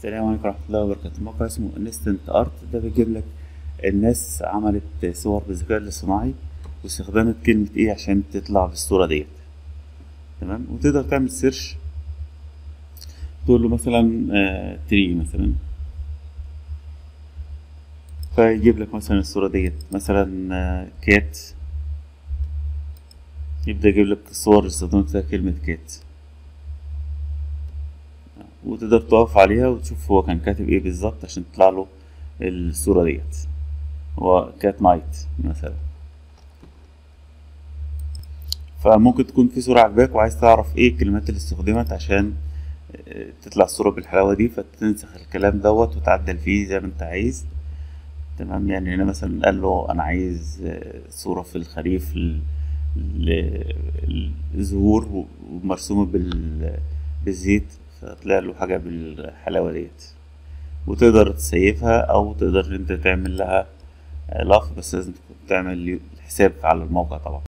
السلام عليكم ورحمة الله وبركاته موقع اسمه انستنت ارت ده بيجيب لك الناس عملت صور بالذكاء الاصطناعي واستخدمت كلمة ايه عشان تطلع بالصورة ديت تمام وتقدر تعمل سيرش تقول له مثلا تري مثلا فيجيب لك مثلا الصورة ديت مثلا آه، كات يبدأ يجيب لك صور استخدمت فيها كلمة كات وتقدر تقف عليها وتشوف هو كان كاتب ايه بالظبط عشان تطلع له الصورة ديت هو كات نايت مثلا فممكن تكون في صورة عجباك وعايز تعرف ايه الكلمات اللي استخدمت عشان آه، تطلع الصورة بالحلاوة دي فتنسخ الكلام دوت وتعدل فيه زي ما انت عايز تمام يعني هنا مثلا قال له انا عايز آه، صورة في الخريف ل- ل- الزهور ومرسومة بال بالزيت فطلع له حاجة بالحلاوة ديت وتقدر تسيفها او تقدر انت تعمل لها لاف بس لازم تكون تعمل حساب على الموقع طبعا